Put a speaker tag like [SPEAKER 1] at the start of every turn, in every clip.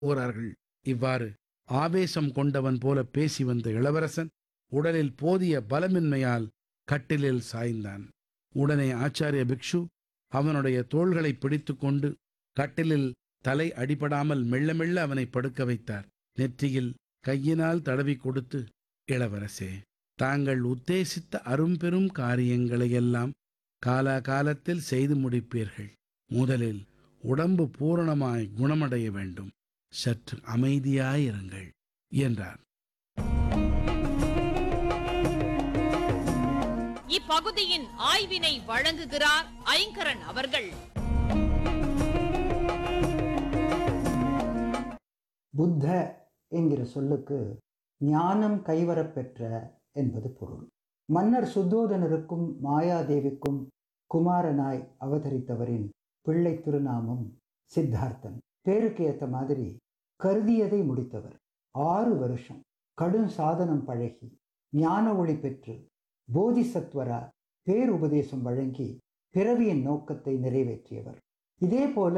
[SPEAKER 1] போகிறார்கள் இவ்வாறு ஆவேசம் கொண்டவன் போல பேசி வந்த இளவரசன் உடலில் போதிய பலமின்மையால் கட்டிலில் சாய்ந்தான் உடனே ஆச்சாரிய பிக்ஷு அவனுடைய தோள்களை பிடித்துக்கொண்டு கட்டிலில் தலை அடிபடாமல் மெல்ல மெல்ல அவனை படுக்க வைத்தார் நெற்றியில் கையினால் தடவி கொடுத்து இளவரசே தாங்கள் உத்தேசித்த அரும்பெரும் காரியங்களையெல்லாம் காலாகாலத்தில் செய்து முடிப்பீர்கள் முதலில் உடம்பு பூரணமாய் குணமடைய வேண்டும் சற்று அமைதியாயிருங்கள் என்றார்
[SPEAKER 2] இப்பகுதியின் ஆய்வினை வழங்குகிறார் ஐங்கரன் அவர்கள்
[SPEAKER 3] புத்த என்கிற சொல்லுக்கு ஞானம் கைவரப்பெற்ற என்பது பொருள் மன்னர் சுத்தோதனருக்கும் மாயாதேவிக்கும் குமாரனாய் அவதரித்தவரின் பிள்ளை திருநாமம் சித்தார்த்தன் பேருக்கு ஏற்ற மாதிரி கருதியதை முடித்தவர் ஆறு வருஷம் கடும் சாதனம் பழகி ஞான ஒளி பெற்று போதிசத்வரா பேருபதேசம் வழங்கி பிறவியின் நோக்கத்தை நிறைவேற்றியவர் இதே போல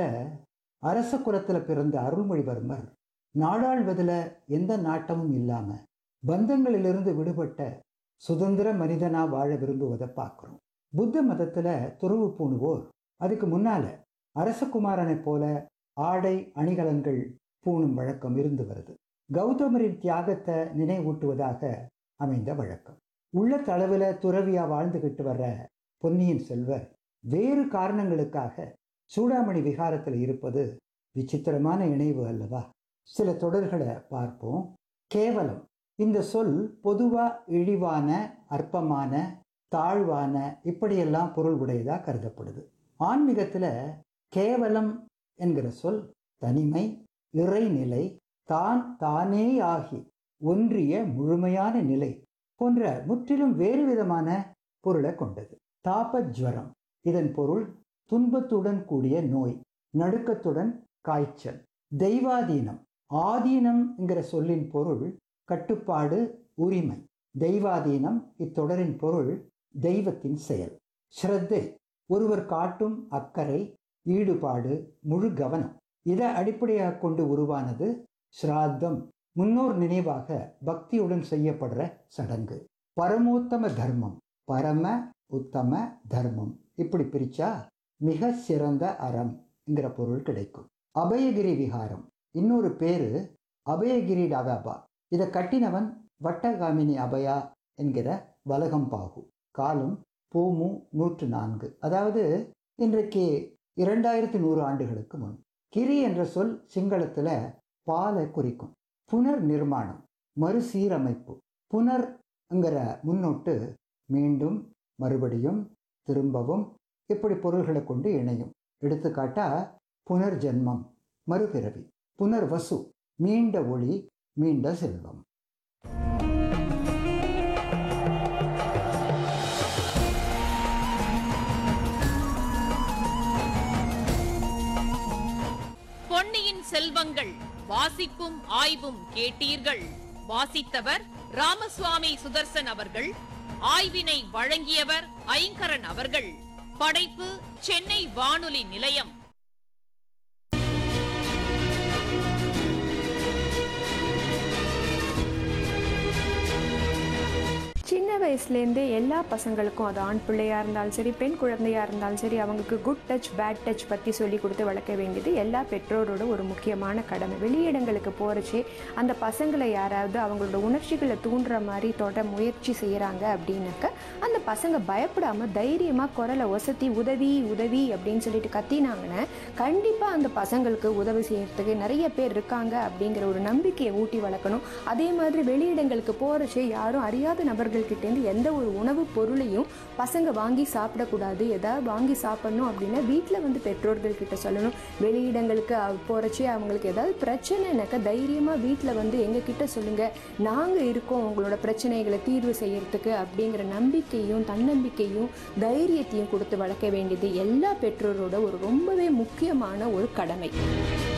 [SPEAKER 3] அரச குலத்துல பிறந்த அருள்மொழிவர்மர் நாடாள்வதில் எந்த நாட்டமும் இல்லாம பந்தங்களிலிருந்து விடுபட்ட சுதந்திர மனிதனா வாழ விரும்புவதை பார்க்குறோம் புத்த மதத்துல துறவு பூணுவோர் அதுக்கு முன்னால அரசகுமாரனைப் போல ஆடை அணிகலன்கள் பூணும் வழக்கம் இருந்து வருது கௌதமரின் தியாகத்தை நினைவூட்டுவதாக அமைந்த வழக்கம் உள்ள தளவில் துறவியா வாழ்ந்துகிட்டு வர்ற பொன்னியின் செல்வர் வேறு காரணங்களுக்காக சூடாமணி விகாரத்தில் இருப்பது விசித்திரமான இணைவு அல்லவா சில தொடர்களை பார்ப்போம் கேவலம் இந்த சொல் பொதுவா இழிவான அற்பமான தாழ்வான இப்படியெல்லாம் பொருள் உடையதா கருதப்படுது ஆன்மீகத்துல கேவலம் என்கிற சொல் தனிமை இறைநிலை தான் தானே ஆகி ஒன்றிய முழுமையான நிலை போன்ற முற்றிலும் வேறு விதமான பொருளை கொண்டது தாபஜ்வரம் இதன் பொருள் துன்பத்துடன் கூடிய நோய் நடுக்கத்துடன் காய்ச்சல் தெய்வாதீனம் ஆதீனம் என்கிற சொல்லின் பொருள் கட்டுப்பாடு உரிமை தெய்வாதீனம் இத்தொடரின் பொருள் தெய்வத்தின் செயல் ஸ்ரத்தை ஒருவர் காட்டும் அக்கறை ஈடுபாடு முழு கவனம் இதை அடிப்படையாக கொண்டு உருவானது ஸ்ராத்தம் முன்னோர் நினைவாக பக்தியுடன் செய்யப்படுற சடங்கு பரமோத்தம தர்மம் பரம உத்தம தர்மம் இப்படி பிரிச்சா மிக சிறந்த அறம் என்கிற பொருள் கிடைக்கும் அபயகிரி விகாரம் இன்னொரு பேரு அபயகிரி டாகாபா இதை கட்டினவன் வட்டகாமினி அபயா என்கிற வலகம்பாகு காலம் பூமு நூற்று நான்கு அதாவது இன்றைக்கு இரண்டாயிரத்தி நூறு ஆண்டுகளுக்கு முன் கிரி என்ற சொல் சிங்களத்துல பாலை குறிக்கும் புனர் நிர்மாணம் மறுசீரமைப்பு புனர்ங்கிற முன்னோட்டு மீண்டும் மறுபடியும் திரும்பவும் இப்படி பொருள்களை கொண்டு இணையும் எடுத்துக்காட்டா புனர்ஜென்மம் மறுபிறவி புனர்வசு மீண்ட ஒளி மீண்ட செல்வம்
[SPEAKER 2] பொன்னியின் செல்வங்கள் வாசிப்பும் ஆய்வும் கேட்டீர்கள் வாசித்தவர் ராமசுவாமி சுதர்சன் அவர்கள் ஆய்வினை வழங்கியவர் ஐங்கரன் அவர்கள் படைப்பு சென்னை வானொலி நிலையம்
[SPEAKER 4] சின்ன வயசுலேருந்தே எல்லா பசங்களுக்கும் அது ஆண் பிள்ளையாக இருந்தாலும் சரி பெண் குழந்தையாக இருந்தாலும் சரி அவங்களுக்கு குட் டச் பேட் டச் பற்றி சொல்லி கொடுத்து வளர்க்க வேண்டியது எல்லா பெற்றோரோட ஒரு முக்கியமான கடமை வெளியிடங்களுக்கு போகிறச்சே அந்த பசங்களை யாராவது அவங்களோட உணர்ச்சிகளை தூண்டுற மாதிரி தொட முயற்சி செய்கிறாங்க அப்படின்னாக்க அந்த பசங்க பயப்படாமல் தைரியமாக குரலை ஒசத்தி உதவி உதவி அப்படின்னு சொல்லிட்டு கத்தினாங்கன்னா கண்டிப்பாக அந்த பசங்களுக்கு உதவி செய்யறதுக்கு நிறைய பேர் இருக்காங்க அப்படிங்கிற ஒரு நம்பிக்கையை ஊட்டி வளர்க்கணும் அதே மாதிரி வெளியிடங்களுக்கு போகிறச்சே யாரும் அறியாத நபர்கள்கிட்டேருந்து எந்த ஒரு உணவுப் பொருளையும் பசங்க வாங்கி சாப்பிடக்கூடாது எதாவது வாங்கி சாப்பிடணும் அப்படின்னா வீட்டில் வந்து பெற்றோர்கள் கிட்ட சொல்லணும் வெளியிடங்களுக்கு போகிறச்சே அவங்களுக்கு ஏதாவது பிரச்சனைனாக்கா தைரியமாக வீட்டில் வந்து எங்ககிட்ட சொல்லுங்கள் நாங்கள் இருக்கோம் உங்களோட பிரச்சனைகளை தீர்வு செய்யறதுக்கு அப்படிங்கிற நம்பிக்கையும் தன்னம்பிக்கையும் தைரியத்தையும் கொடுத்து வளர்க்க வேண்டியது எல்லா பெற்றோரோட ஒரு ரொம்பவே முக்கியமான ஒரு கடமை